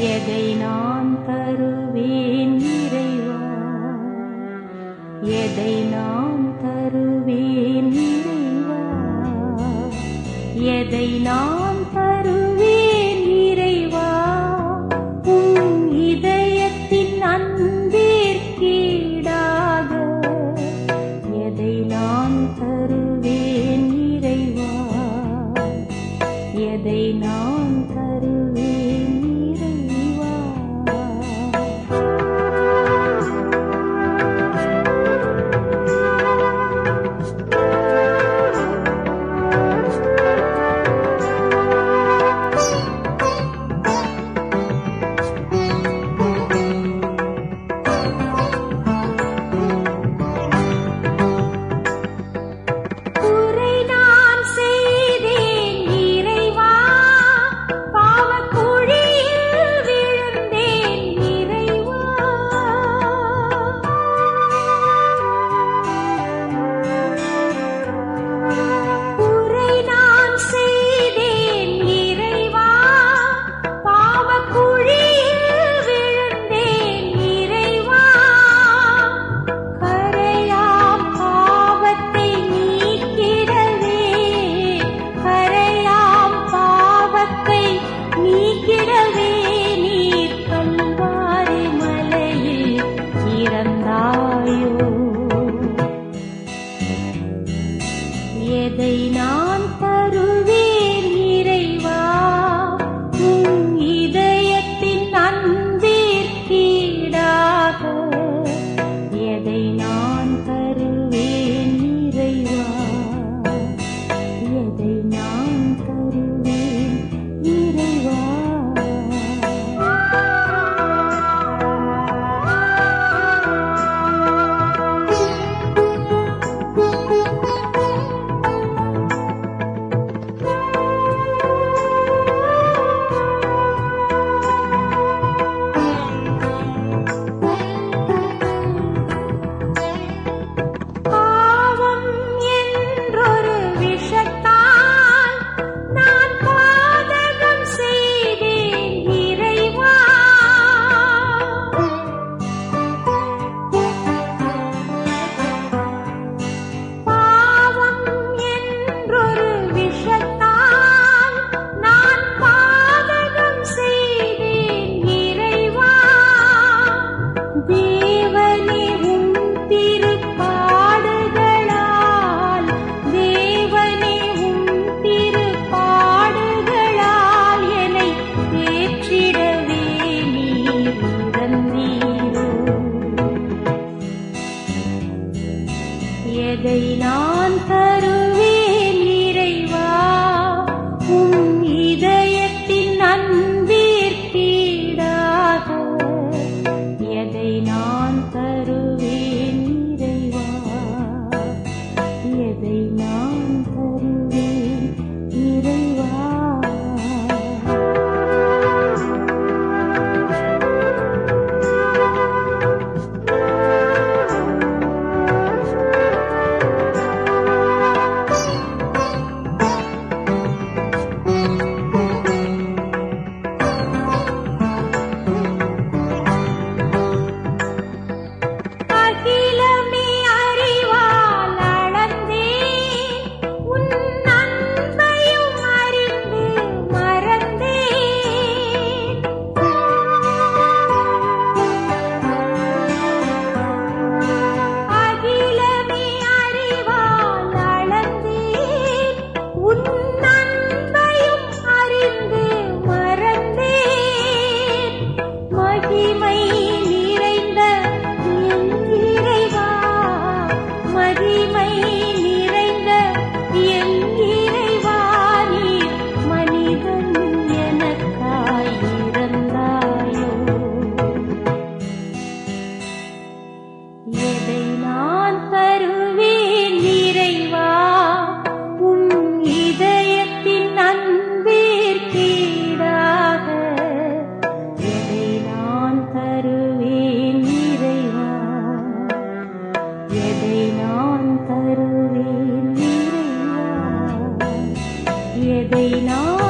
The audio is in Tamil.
எதை நான் தருவேன் இறைவா எதை நான் தருவேன் இறைவா எதை நான் தருவேன் இறைவா உன் இதயத்தின் அன்பிற்கீடாக எதை நான் தருவேன் இறைவா எதை நான் தருவேன் இறைவா குறை நான் செய்தேன் இறைவா பாவக் குழியில் விழுந்தேன் இறைவா குறை நான் செய்தேன் இறைவா பாவக் குழியில் விழுந்தேன் இறைவா கரையாம் பாவத்தை நீக்கிடவே கரையாம் பாவத்தை நீக்கிடவே நீர் கல்வாரி மலையில் இறந்தாயோ எதை நான் தருவேன் இறைவா உன் இதயத்தின் அன்பிற்கீடாக எதை நான் தருவேன் இறைவா எதை நான் தருவேன் இறைவா பாவம் என்றொரு விஷத்தால் நான் பாதகம் செய்தேன் இறைவா பாவம் என்றொரு விஷத்தால் நான் பாதகம் செய்தேன் இறைவா தேவனே உன் திருப்பாடுகளால் தேவனே உன் திருப்பாடுகளால் என்னை தேற்றிடவே நீர் இறந்தீரோ எதை நான் தருவேன் இறைவா உன் இதயத்தின் அன்பிற்கீடாக எதை நான் தருவேன் இறைவா எதை நான் தருவேன் இறைவா அகிலமே அறிவால் அளந்தேன் உன் அன்பையும் அறிந்து மறந்தேன் அகிலமே அறிவால் அளந்தேன் உன் அன்பையும் அறிந்து மறந்தேன் மகிமை நிறைந்த என் இறைவா மகிமை நிறைந்த என் இறைவா நீர் மனிதன் எனக்காய் இறந்தாயோ எதை நான் தருவேன் இறைவா உன் இதயத்தின் அன்பிற்கீடாக எதை நான் தருவேன் இறைவா எதை நான் தருவேன் இறைவா எதை நான்